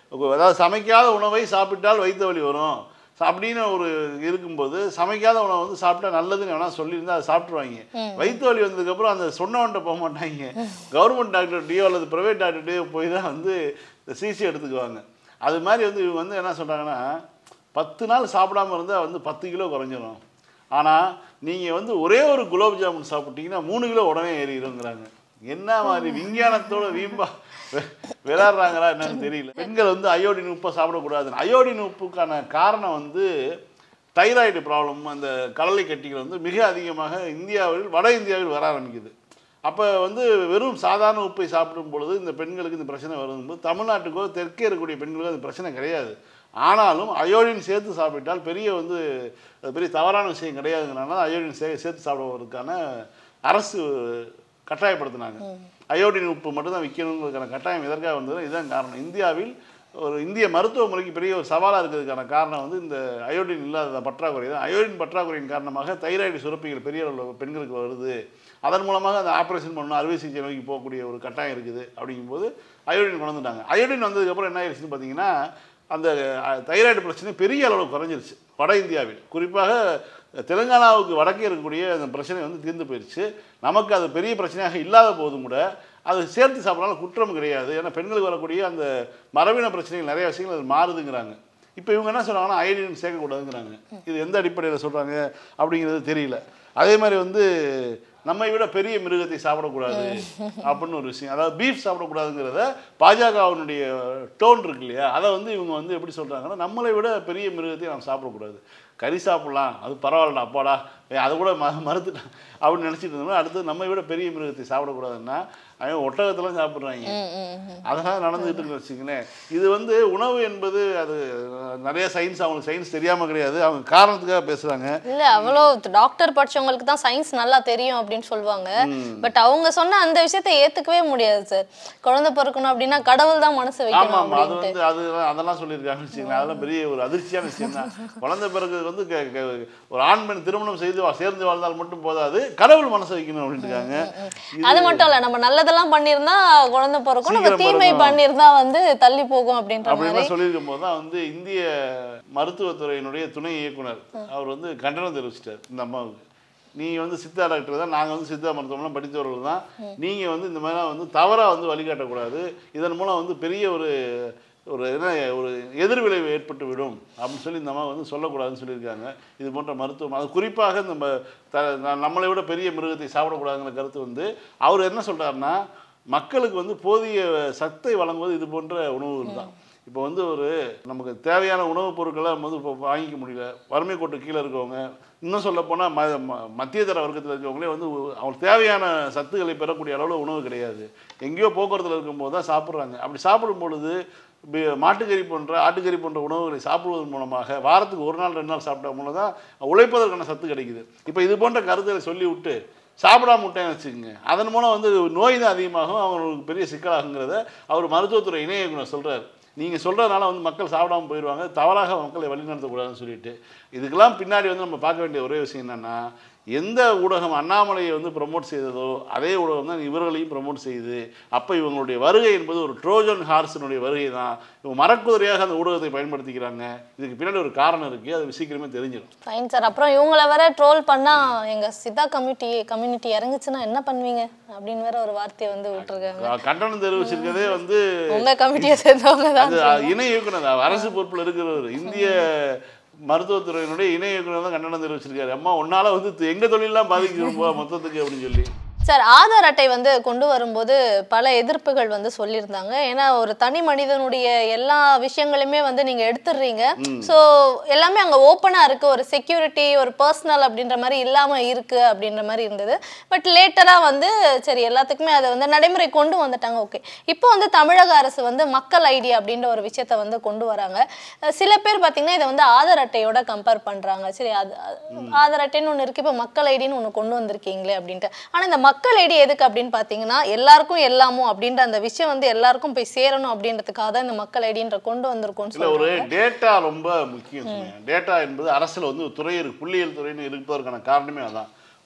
அதாவது சமைக்காத உணவை சாப்பிட்டால் வயிற்று வலி வரும் ச- அப்படின்னு ஒரு இருக்கும்போது சமைக்காத உணவை வந்து சாப்பிட்டா நல்லதுன்னு வேணா சொல்லியிருந்தா அதை சாப்பிட்ருவாங்க வயிற்று வலி வந்ததுக்கப்புறம் அந்த சொன்னவன்ட்ட போக மாட்டாங்க கவர்மெண்ட் டாக்டர்கிட்டயோ அல்லது ப்ரைவேட் டாக்டர்கிட்டயோ போய் தான் வந்து சிசி எடுத்துக்குவாங்க அது மாதிரி வந்து இவங்க வந்து என்ன சொல்கிறாங்கன்னா பத்து நாள் சாப்பிடாம இருந்தால் வந்து பத்து கிலோ குறைஞ்சிரும் ஆனால் நீங்கள் வந்து ஒரே ஒரு குலோப் ஜாமுன் சாப்பிட்டீங்கன்னா மூணு கிலோ உடனே ஏறிடுங்கிறாங்க என்ன மாதிரி விஞ்ஞானத்தோட வீம்பா வெ- விளையாடுறாங்களா என்னன்னு தெரியல பெண்கள் வந்து அயோடின் உப்பை சாப்பிடக்கூடாதுன்னு அயோடின் உப்புக்கான காரணம் வந்து தைராய்டு ப்ராப்ளம் அந்த கடலை கட்டிகள் வந்து மிக அதிகமாக இந்தியாவில் வட இந்தியாவில் வர ஆரம்பிக்குது அப்போ வந்து வெறும் சாதாரண உப்பை சாப்பிடும் பொழுது இந்த பெண்களுக்கு இந்த பிரச்சனை வரும்போது தமிழ்நாட்டுக்கோ தெற்கே இருக்கக்கூடிய பெண்களுக்கோ அது பிரச்சனை கிடையாது ஆனாலும் அயோடின் சேர்த்து சாப்பிட்டால் பெரிய வந்து அது பெரிய தவறான விஷயம் கிடையாதுங்கிறனால அயோடின் சே சேர்த்து சாப்பிடுவதற்கான அரசு கட்டாயப்படுத்தினாங்க அயோடின் உப்பு மட்டும்தான் விற்கணுங்கிறதுக்கான கட்டாயம் எதற்காக வந்தது இதுதான் காரணம் இந்தியாவில் ஒரு இந்திய மருத்துவ முறைக்கு பெரிய ஒரு சவாலாக இருக்கிறதுக்கான காரணம் வந்து இந்த அயோடின் இல்லாத பற்றாக்குறை தான் அயோடின் பற்றாக்குறையின் காரணமாக தைராய்டு சுரப்பிகள் பெரிய அளவில் பெண்களுக்கு வருது அதன் மூலமாக அந்த ஆப்ரேஷன் பண்ணணும் அறுவை சிகிச்சை நோக்கி போகக்கூடிய ஒரு கட்டாயம் இருக்குது அப்படிங்கும்போது அயோடின் கொண்டு வந்துட்டாங்க அயோடின் வந்ததுக்கப்புறம் என்ன ஆயிடுச்சுன்னு பார்த்தீங்கன்னா அந்த அஹ், தைராய்டு பிரச்சனை பெரிய அளவில் குறைஞ்சிருச்சு வட இந்தியாவில் குறிப்பாக தெலுங்கானாவுக்கு வடக்கே இருக்கக்கூடிய அந்த பிரச்சனை வந்து தீர்ந்து போயிடுச்சு நமக்கு அது பெரிய பிரச்சனையாக இல்லாத போதும் கூட அது சேர்த்து சாப்பிட்றனால குற்றம் கிடையாது ஏன்னா பெண்களுக்கு வரக்கூடிய அந்த மரபின பிரச்சனைகள் நிறைய விஷயங்கள் அது மாறுதுங்கிறாங்க இப்போ இவங்க என்ன சொல்றாங்கன்னா அயோடின் சேர்க்கக்கூடாதுங்கிறாங்க இது எந்த அடிப்படையில் சொல்கிறாங்க அப்படிங்கிறது தெரியல அதே மாதிரி வந்து நம்மை விட பெரிய மிருகத்தை சாப்பிடக்கூடாது அப்படின்னு ஒரு விஷயம் அதாவது பீஃப் சாப்பிடக்கூடாதுங்கிறத பாஜகவினுடைய டோன் இருக்கு இல்லையா அதை வந்து இவங்க வந்து எப்படி சொல்கிறாங்கன்னா நம்மளை விட பெரிய மிருகத்தை நாம் சாப்பிடக்கூடாது கறி சாப்பிட்லாம் அது பரவாயில்லடா அப்பாடா ஏய், அதை கூட ம மறுத்துட்டான் அப்படின்னு நினச்சிட்டு இருந்தோம்னா அடுத்து நம்மை விட பெரிய மிருகத்தை சாப்பிடக்கூடாதுன்னா அவன் ஒட்டகத்தெல்லாம் சாப்பிட்றாங்க ம், ம், ம். அதெல்லாம் நடந்துகிட்டு இருக்குன்னு வச்சுங்களேன் இது வந்து உணவு என்பது அது அஹ், நிறைய சயின்ஸ் அவங்களுக்கு சயின்ஸ் தெரியாமல் கிடையாது அவங்க காரணத்துக்காக பேசுகிறாங்க இல்ல அவ்வளோ டாக்டர் படிச்சவங்களுக்கு தான் சயின்ஸ் நல்லா தெரியும் அப்படின்னு சொல்லுவாங்க பட் அவங்க சொன்ன அந்த விஷயத்தை ஏத்துக்கவே முடியாது சார் குழந்தை பிறக்கணும் அப்படின்னா கடவுள் தான் மனசு ஆமா வைக்கணும் ஆமா அது அப்படின்ட்டு வந்து அது அதெல்லாம் சொல்லியிருக்காங்கன்னு வச்சுக்கோங்களேன் அதெல்லாம் பெரிய ஒரு அதிர்ச்சியான விஷயம் தான் குழந்தை பிறகு வந்து க- க- ஒரு ஆண் பெண் திருமணம் செய்து வா- சேர்ந்து வாழ்ந்தால் மட்டும் போதாது கடவுள் மனசு வைக்கணும் அப்படின்ட்டு இருக்காங்க அது மட்டும் இல்ல நம்ம நல்லதெல்லாம் பண்ணியிருந்தா குழந்தை பிறக்கும் நம்ம சீக்கிரம் தீமை பிறக்கும். பண்ணியிருந்தா வந்து தள்ளி போகும் அப்படின்ற மாதிரி அப்படின்லாம் சொல்லியிருக்கும் போது தான் வந்து இந்திய மருத்துவத்துறையினுடைய துணை இயக்குனர் அவர் வந்து கண்டனம் தெரிவிச்சிட்டார் இந்த அம்மாவுக்கு நீ வந்து சித்தா டாக்டர் தான் நாங்கள் வந்து சித்தா மருத்துவம்லாம் படித்தவர்கள் தான் நீங்கள் வந்து இந்த மாதிரிலாம் வந்து தவறாக வந்து வழிகாட்டக்கூடாது இதன் மூலம் வந்து பெரிய ஒரு ஒரு என்ன ஒரு எதிர்விளைவு ஏற்பட்டு விடும் அப்படின்னு சொல்லி இந்த அம்மா வந்து சொல்லக்கூடாதுன்னு சொல்லியிருக்காங்க இது போன்ற மருத்துவம் அது குறிப்பாக நம்ம த ந- நம்மளை விட பெரிய மிருகத்தை சாப்பிடக்கூடாதுங்கிற கருத்து வந்து அவர் என்ன சொல்றாருன்னா மக்களுக்கு வந்து போதிய சத்தை வழங்குவது இது போன்ற உணவுகள் தான் இப்போ வந்து ஒரு நமக்கு தேவையான உணவுப் பொருட்களை நம்ம வந்து இப்போ வாங்கிக்க முடியல வறுமை கோட்டு கீழே இருக்கவங்க இன்னும் சொல்ல போனால் ம ம- மத்திய தர வர்க்கத்தில் இருக்கவங்களே வந்து ஒ- அவங்களுக்கு தேவையான சத்துக்களை பெறக்கூடிய அளவில் உணவு கிடையாது எங்கேயோ போக்குவரத்தில் இருக்கும்போது தான் சாப்பிட்றாங்க அப்படி சாப்பிடும் பொழுது பி- மாட்டுக்கறி போன்ற ஆட்டுக்கறி போன்ற உணவுகளை சாப்பிடுவதன் மூலமாக வாரத்துக்கு ஒரு நாள் ரெண்டு நாள் சாப்பிட்டா மூலம் தான் உழைப்பதற்கான சத்து கிடைக்குது இப்போ இது போன்ற கருத்துக்களை சொல்லி விட்டு சாப்பிடாம விட்டேன்னு வச்சுக்கோங்க அதன் மூலம் வந்து நோய் தான் அதிகமாகும் அவங்களுக்கு பெரிய சிக்கலாகுங்கிறத அவர் மருத்துவத்துறை இணை இயக்குனர் சொல்கிறார் நீங்கள் சொல்கிறதுனால வந்து மக்கள் சாப்பிடாம போயிடுவாங்க தவறாக மக்களை வழிநடத்தக்கூடாதுன்னு சொல்லிட்டு இதுக்கெல்லாம் பின்னாடி வந்து நம்ம பார்க்க வேண்டிய ஒரே விஷயம் என்னென்னா எந்த ஊடகம் அண்ணாமலையை வந்து ப்ரமோட் செய்ததோ அதே ஊடகம் தான் இவர்களையும் ப்ரமோட் செய்யுது அப்போ இவங்களுடைய வருகை என்பது ஒரு ட்ரோஜன் ஹார்ஸினுடைய வருகை தான் இவங்க மரக்குதிரையாக அந்த ஊடகத்தை பயன்படுத்திக்கிறாங்க இதுக்கு பின்னாடி ஒரு காரணம் இருக்குது அது சீக்கிரமே தெரிஞ்சிடும் ஃபைன் சார் அப்புறம் இவங்கள வேற ட்ரோல் பண்ணா எங்க சித்தா கம்யூனிட்டி கம்யூனிட்டி இறங்குச்சுன்னா என்ன பண்ணுவீங்க அப்படின்னு வேற ஒரு வார்த்தையை வந்து விட்டுருக்காங்க கண்டனம் தெரிவிச்சிருக்கதே வந்து உங்க கமிட்டியை சேர்ந்தவங்க தான் அது இணை இயக்குனர் அவர் அரசு பொறுப்பில் இருக்கிறவர் இந்திய மருத்துவத்துறையினுடைய இணை இயக்குனர் தான் கண்டனம் தெரிவிச்சிருக்காரு அம்மா உன்னால வந்து எங்க தொழிலெல்லாம் பாதிக்கிறோம் போ மொத்தத்துக்கு அப்படின்னு சொல்லி சார் ஆதார் அட்டை வந்து கொண்டு வரும்போது பல எதிர்ப்புகள் வந்து சொல்லியிருந்தாங்க ஏன்னா ஒரு தனி மனிதனுடைய எல்லா விஷயங்களுமே வந்து நீங்க எடுத்துடுறீங்க ஸோ எல்லாமே அங்க ஓப்பனா இருக்கு ஒரு செக்யூரிட்டி ஒரு பர்சனல் அப்படின்ற மாதிரி இல்லாம இருக்கு அப்படின்ற மாதிரி இருந்தது பட் லேட்டரா வந்து சரி எல்லாத்துக்குமே அதை வந்து நடைமுறை கொண்டு வந்துட்டாங்க ஓகே இப்போ வந்து தமிழக அரசு வந்து மக்கள் ஐடி அப்படின்ற ஒரு விஷயத்த வந்து கொண்டு வராங்க அஹ் சில பேர் பாத்தீங்கன்னா இதை வந்து ஆதார் அட்டையோட கம்பேர் பண்றாங்க சரி அது அது- ஆதார் அட்டைன்னு ஒன்று இருக்கு இப்போ மக்கள் ஐடின்னு ஒன்று கொண்டு வந்திருக்கீங்களே அப்படின்ட்டு ஆனா இந்த மக்கள் ஐடி எதுக்கு அப்படின்னு பார்த்தீங்கன்னா எல்லாருக்கும் எல்லாமோ அப்படின்ற அந்த விஷயம் வந்து எல்லாருக்கும் போய் சேரணும் அப்படின்றதுக்காக தான் இந்த மக்கள் ஐடின்ற கொண்டு வந்திருக்கோம்னு இல்ல ஒரு சொல்றாங்க டேட்டா ரொம்ப முக்கியம் டேட்டா என்பது அரசுல வந்து ஒரு துறை இருக்கு புள்ளியியல் துறைன்னு இருப்பதற்கான காரணமே அதான்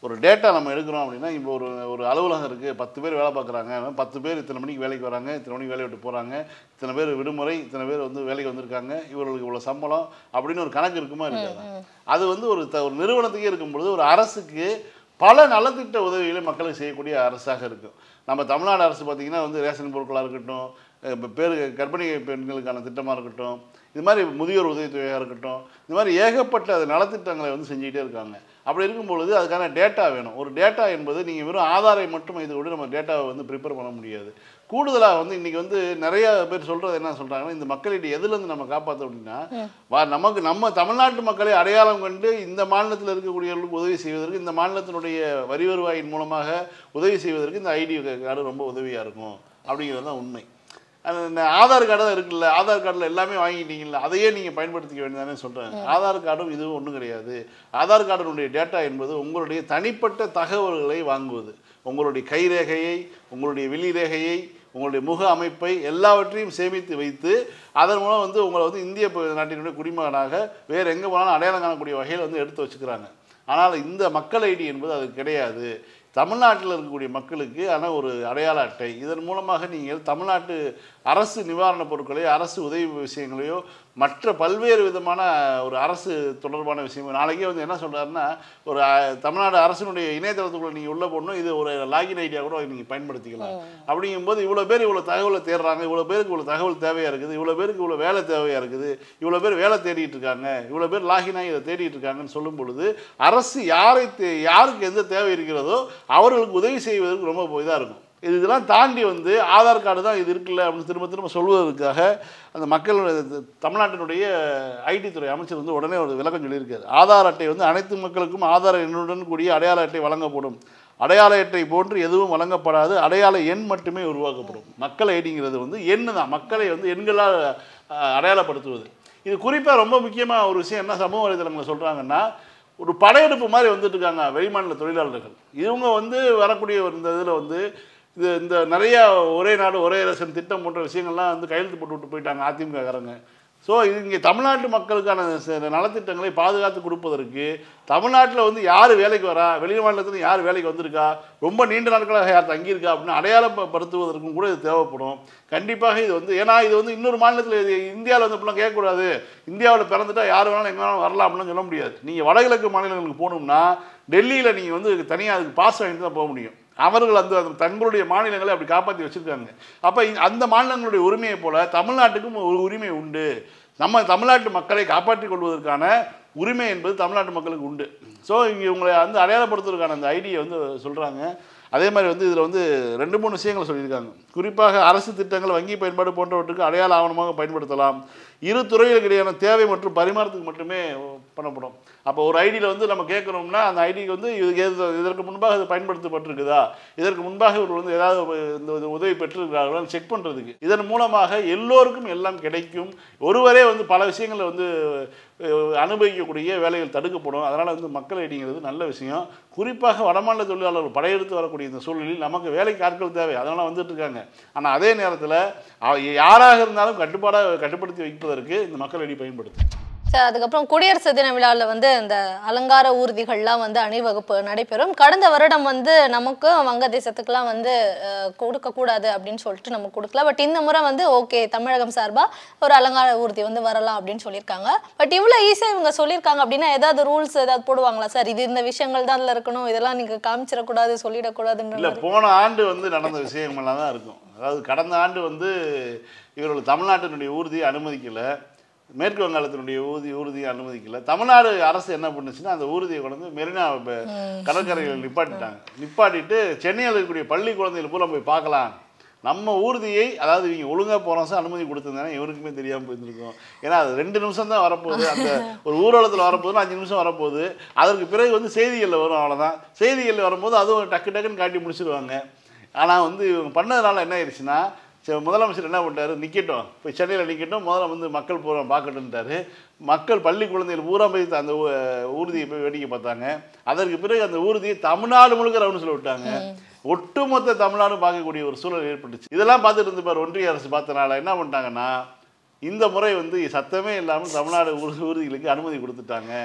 ஒரு டேட்டா நம்ம எடுக்கிறோம் அப்படின்னா இப்போ ஒரு ஒரு அலுவலகம் இருக்குது பத்து பேர் வேலை பார்க்குறாங்க பத்து பேர் இத்தனை மணிக்கு வேலைக்கு வராங்க இத்தனை மணிக்கு வேலையை விட்டு போகிறாங்க இத்தனை பேர் விடுமுறை இத்தனை பேர் வந்து வேலைக்கு வந்திருக்காங்க இவர்களுக்கு இவ்வளோ சம்பளம் அப்படின்னு ஒரு கணக்கு இருக்குமா இருக்காதா அது வந்து ஒரு த ஒரு நிறுவனத்துக்கே இருக்கும் பொழுது ஒரு அரசுக்கு பல நலத்திட்ட உதவிகளை மக்களுக்கு செய்யக்கூடிய அரசாக இருக்கும் நம்ம தமிழ்நாடு அரசு பார்த்திங்கன்னா வந்து ரேஷன் பொருட்களாக இருக்கட்டும் இப்போ பேர் கர்ப்பிணி பெண்களுக்கான திட்டமாக இருக்கட்டும் இது மாதிரி முதியோர் உதவித்தொகையாக இருக்கட்டும் இது மாதிரி ஏகப்பட்ட நலத்திட்டங்களை வந்து செஞ்சுக்கிட்டே இருக்காங்க அப்படி இருக்கும் பொழுது அதுக்கான டேட்டா வேணும் ஒரு டேட்டா என்பது நீங்கள் வெறும் ஆதாரை மட்டும் இது கூட நம்ம டேட்டாவை வந்து ப்ரிப்பேர் பண்ண முடியாது கூடுதலாக வந்து இன்றைக்கி வந்து நிறைய பேர் சொல்கிறது என்ன சொல்கிறாங்கன்னா இந்த மக்களிடையே எதுலேருந்து நம்ம காப்பாற்ற அப்படின்னா வா நமக்கு நம்ம தமிழ்நாட்டு மக்களை அடையாளம் கண்டு இந்த மாநிலத்தில் இருக்கக்கூடியவர்களுக்கு உதவி செய்வதற்கு இந்த மாநிலத்தினுடைய வரி வருவாயின் மூலமாக உதவி செய்வதற்கு இந்த ஐடி கார்டு ரொம்ப உதவியாக இருக்கும் அப்படிங்கிறது தான் உண்மை அந்த இந்த ஆதார் கார்டு தான் இருக்குல்ல ஆதார் கார்டில் எல்லாமே வாங்கிட்டீங்கல்ல அதையே நீங்கள் பயன்படுத்திக்க வேண்டியதானே சொல்கிறாங்க ஆதார் கார்டும் இதுவும் ஒன்றும் கிடையாது ஆதார் கார்டினுடைய டேட்டா என்பது உங்களுடைய தனிப்பட்ட தகவல்களை வாங்குவது உங்களுடைய கைரேகையை உங்களுடைய வெளி ரேகையை உங்களுடைய முக அமைப்பை எல்லாவற்றையும் சேமித்து வைத்து அதன் மூலம் வந்து உங்களை வந்து இந்திய ப- நாட்டினுடைய குடிமகனாக வேறு எங்கே போனாலும் அடையாளம் காணக்கூடிய வகையில் வந்து எடுத்து வச்சுக்கிறாங்க ஆனால் இந்த மக்கள் ஐடி என்பது அது கிடையாது தமிழ்நாட்டில் இருக்கக்கூடிய மக்களுக்கு ஆனால் ஒரு அடையாள அட்டை இதன் மூலமாக நீங்கள் தமிழ்நாட்டு அரசு நிவாரணப் பொருட்களை அரசு உதவி விஷயங்களையோ மற்ற பல்வேறு விதமான ஒரு அரசு தொடர்பான விஷயம் நாளைக்கே வந்து என்ன சொல்கிறாருன்னா ஒரு அஹ், தமிழ்நாடு அரசினுடைய இணையதளத்துக்குள்ள நீங்கள் உள்ளே போடணும் இது ஒரு லாகின் ஐடியா கூட நீங்கள் பயன்படுத்திக்கலாம் அப்படிங்கும்போது இவ்வளோ பேர் இவ்வளோ தகவலை தேடுறாங்க இவ்வளோ பேருக்கு இவ்வளோ தகவல் தேவையாக இருக்குது இவ்வளோ பேருக்கு இவ்வளோ வேலை தேவையாக இருக்குது இவ்வளோ பேர் வேலை தேடிட்டு இருக்காங்க இவ்வளோ பேர் லாகின் ஆகி இதை தேடிட்டு இருக்காங்கன்னு சொல்லும் பொழுது அரசு யாரை தே- யாருக்கு எந்த தேவை இருக்கிறதோ அவர்களுக்கு உதவி செய்வதற்கு ரொம்ப இதாக இருக்கும் இது இதெல்லாம் தாண்டி வந்து ஆதார் கார்டு தான் இது இருக்குல்ல அப்படின்னு திரும்ப திரும்ப சொல்வதற்காக அந்த மக்களுடைய த- தமிழ்நாட்டினுடைய ஐடி துறை அமைச்சர் வந்து உடனே ஒரு விளக்கம் சொல்லியிருக்காரு ஆதார் அட்டை வந்து அனைத்து மக்களுக்கும் ஆதார எண்ணுடன் கூடிய அடையாள அட்டை வழங்கப்படும் அடையாள அட்டை போன்று எதுவும் வழங்கப்படாது அடையாள எண் மட்டுமே உருவாக்கப்படும் மக்கள் ஐடிங்கிறது வந்து எண்ணு தான் மக்களை வந்து எண்களால் அஹ், அடையாளப்படுத்துவது இது குறிப்பாக ரொம்ப முக்கியமாக ஒரு விஷயம் என்ன சமூக வலைதளங்களில் சொல்கிறாங்கன்னா ஒரு படையெடுப்பு மாதிரி வந்துட்டு இருக்காங்க வெளிமாநில தொழிலாளர்கள் இவங்க வந்து வரக்கூடிய ஒரு இந்த இதில் வந்து இது இந்த நிறைய ஒரே நாடு ஒரே ரேஷன் திட்டம் போன்ற விஷயங்கள்லாம் வந்து கையெழுத்து போட்டு விட்டு போயிட்டாங்க அதிமுககாரங்க ஸோ இது இங்கே தமிழ்நாட்டு மக்களுக்கான ச- நலத்திட்டங்களை பாதுகாத்து கொடுப்பதற்கு தமிழ்நாட்டில் வந்து யார் வேலைக்கு வரா வெளி மாநிலத்தில் யார் வேலைக்கு வந்திருக்கா ரொம்ப நீண்ட நாட்களாக யார் தங்கியிருக்கா அப்படின்னு அடையாளப்படுத்துவதற்கும் கூட இது தேவைப்படும் கண்டிப்பாக இது வந்து ஏன்னா இது வந்து இன்னொரு மாநிலத்தில் இது இந்தியாவில் வந்து இப்படிலாம் கேட்கக்கூடாது இந்தியாவில் பிறந்துட்டா யார் வேணாலும் எங்கே வேணாலும் வரலாம் அப்படிலாம் சொல்ல முடியாது நீங்கள் வடகிழக்கு மாநிலங்களுக்கு போகணும்னா டெல்லியில் நீங்கள் வந்து தனியாக அதுக்கு பாஸ் வாங்கிட்டு தான் போக முடியும் அவர்கள் அந்த அந்த தங்களுடைய மாநிலங்களை அப்படி காப்பாற்றி வச்சுருக்காங்க அப்போ அந்த மாநிலங்களுடைய உரிமையை போல தமிழ்நாட்டுக்கும் ஒரு உரிமை உண்டு நம்ம தமிழ்நாட்டு மக்களை காப்பாற்றிக் கொள்வதற்கான உரிமை என்பது தமிழ்நாட்டு மக்களுக்கு உண்டு ஸோ இங்கே உங்களை வந்து அடையாளப்படுத்துவதற்கான அந்த ஐடியை வந்து சொல்கிறாங்க அதே மாதிரி வந்து இதில் வந்து ரெண்டு மூணு விஷயங்கள் சொல்லியிருக்காங்க குறிப்பாக அரசு திட்டங்கள் வங்கி பயன்பாடு போன்றவற்றுக்கு அடையாள ஆவணமாக பயன்படுத்தலாம் இரு துறைகளுக்கு இடையான தேவை மற்றும் பரிமாறத்துக்கு மட்டுமே பண்ணப்படும் அப்போ ஒரு ஐடியில் வந்து நம்ம கேட்குறோம்னா அந்த ஐடிக்கு வந்து இது எது- இதற்கு முன்பாக இது பயன்படுத்தப்பட்டிருக்குதா இதற்கு முன்பாக இவர்கள் வந்து ஏதாவது ஒரு இந்த இது உதவி பெற்றிருக்கிறார்களா செக் பண்ணுறதுக்கு இதன் மூலமாக எல்லோருக்கும் எல்லாம் கிடைக்கும் ஒருவரே வந்து பல விஷயங்களை வந்து அஹ், அனுபவிக்கக்கூடிய வேலைகள் தடுக்கப்படும் அதனால் வந்து மக்கள் ஐடிங்கிறது நல்ல விஷயம் குறிப்பாக வடமாநில தொழிலாளர்கள் படையெடுத்து வரக்கூடிய இந்த சூழலில் நமக்கு வேலைக்கு ஆட்கள் தேவை அதனால் வந்துட்டு இருக்காங்க ஆனால் அதே நேரத்தில் யாராக இருந்தாலும் கட்டுப்பாடாக கட்டுப்படுத்தி வைப்பதற்கு இந்த மக்கள் ஐடி பயன்படுத்தும் சார் அதுக்கப்புறம் குடியரசு தின விழாவில் வந்து இந்த அலங்கார ஊர்திகள்லாம் வந்து அணிவகுப்பு நடைபெறும் கடந்த வருடம் வந்து நமக்கு வங்கதேசத்துக்குலாம் வந்து அஹ், கொடுக்கக்கூடாது அப்படின்னு சொல்லிட்டு நம்ம கொடுக்கல பட் இந்த முறை வந்து ஓகே தமிழகம் சார்பாக ஒரு அலங்கார ஊர்தி வந்து வரலாம் அப்படின்னு சொல்லியிருக்காங்க பட் இவ்வளோ ஈஸியாக இவங்க சொல்லியிருக்காங்க அப்படின்னா ஏதாவது ரூல்ஸ் ஏதாவது போடுவாங்களா சார் இது இந்த விஷயங்கள் தான் அதில் இருக்கணும் இதெல்லாம் நீங்கள் காமிச்சிடக்கூடாது சொல்லிடக்கூடாதுன்ற இல்லை போன ஆண்டு வந்து நடந்த விஷயமெல்லாம் தான் இருக்கும் அதாவது கடந்த ஆண்டு வந்து இவர்கள் தமிழ்நாட்டினுடைய ஊர்தியை அனுமதிக்கலை மேற்கு வங்காளத்தினுடைய ஊர்தி ஊர்தியை அனுமதிக்கல தமிழ்நாடு அரசு என்ன பண்ணுச்சுன்னா அந்த ஊர்தியை கொண்டு வந்து மெரினா ப- கடற்கரையில் நிப்பாட்டிட்டாங்க நிப்பாட்டிட்டு சென்னையில் இருக்கக்கூடிய பள்ளி குழந்தைகள் பூரா போய் பார்க்கலாம் நம்ம ஊர்தியை அதாவது இவங்க ஒழுங்காக போன வருஷம் அனுமதி கொடுத்துருந்தாங்க இவருக்குமே தெரியாமல் போயிருந்திருக்கும் ஏன்னா அது ரெண்டு நிமிஷம் தான் வரப்போகுது அந்த ஒரு ஊர்வலத்தில் வரப்போகுதுன்னா அஞ்சு நிமிஷம் வரப்போகுது அதற்கு பிறகு வந்து செய்திகளில் வரும் அவ்வளோதான் செய்திகளில் வரும்போது அதுவும் டக்கு டக்குன்னு காட்டி முடிச்சிடுவாங்க ஆனால் வந்து இவங்க பண்ணதுனால என்ன ஆயிடுச்சுன்னா சரி, முதலமைச்சர் என்ன பண்ணிட்டாரு நிற்கட்டும் போய் சென்னையில் நிற்கட்டும் முதல்ல வந்து மக்கள் பூரா பார்க்கட்டுன்ட்டாரு மக்கள் பள்ளி குழந்தைகள் பூரா போய் அந்த ஊ- ஊர்தியை போய் வேடிக்கை பார்த்தாங்க அதற்கு பிறகு அந்த ஊர்தியை தமிழ்நாடு முழுக்க ரவுண்ட் சொல்ல விட்டாங்க ஒட்டுமொத்த தமிழ்நாடும் பார்க்கக்கூடிய ஒரு சூழல் ஏற்பட்டுச்சு இதெல்லாம் பார்த்துட்டு இருந்து பாரு ஒன்றிய அரசு பார்த்தனால என்ன பண்ணிட்டாங்கன்னா இந்த முறை வந்து சத்தமே இல்லாமல் தமிழ்நாடு ஊர் ஊர்திகளுக்கு அனுமதி கொடுத்துட்டாங்க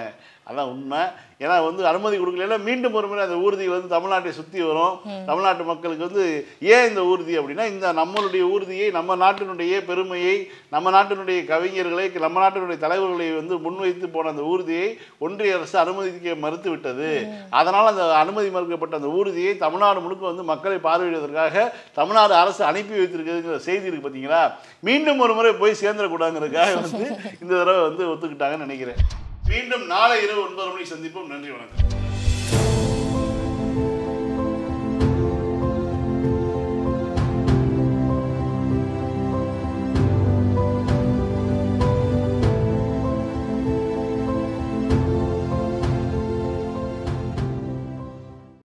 அதான் உண்மை ஏன்னா வந்து அனுமதி கொடுக்கல மீண்டும் ஒரு முறை அந்த ஊர்தி வந்து தமிழ்நாட்டை சுற்றி வரும் தமிழ்நாட்டு மக்களுக்கு வந்து ஏன் இந்த ஊர்தி அப்படின்னா இந்த நம்மளுடைய ஊர்தியை நம்ம நாட்டினுடைய பெருமையை நம்ம நாட்டினுடைய கவிஞர்களை நம்ம நாட்டினுடைய தலைவர்களை வந்து முன்வைத்து போன அந்த ஊர்தியை ஒன்றிய அரசு அனுமதிக்க மறுத்து விட்டது அதனால் அந்த அனுமதி மறுக்கப்பட்ட அந்த ஊர்தியை தமிழ்நாடு முழுக்க வந்து மக்களை பார்வையிடுவதற்காக தமிழ்நாடு அரசு அனுப்பி வைத்திருக்கிறதுங்கிற செய்தி இருக்கு பார்த்தீங்களா மீண்டும் ஒரு முறை போய் சேர்ந்துடக்கூடாதுங்கிறதுக்காக வந்து இந்த தடவை வந்து ஒத்துக்கிட்டாங்கன்னு நினைக்கிறேன் மீண்டும் நாளை இரவு ஒன்பது மணிக்கு சந்திப்போம் நன்றி வணக்கம்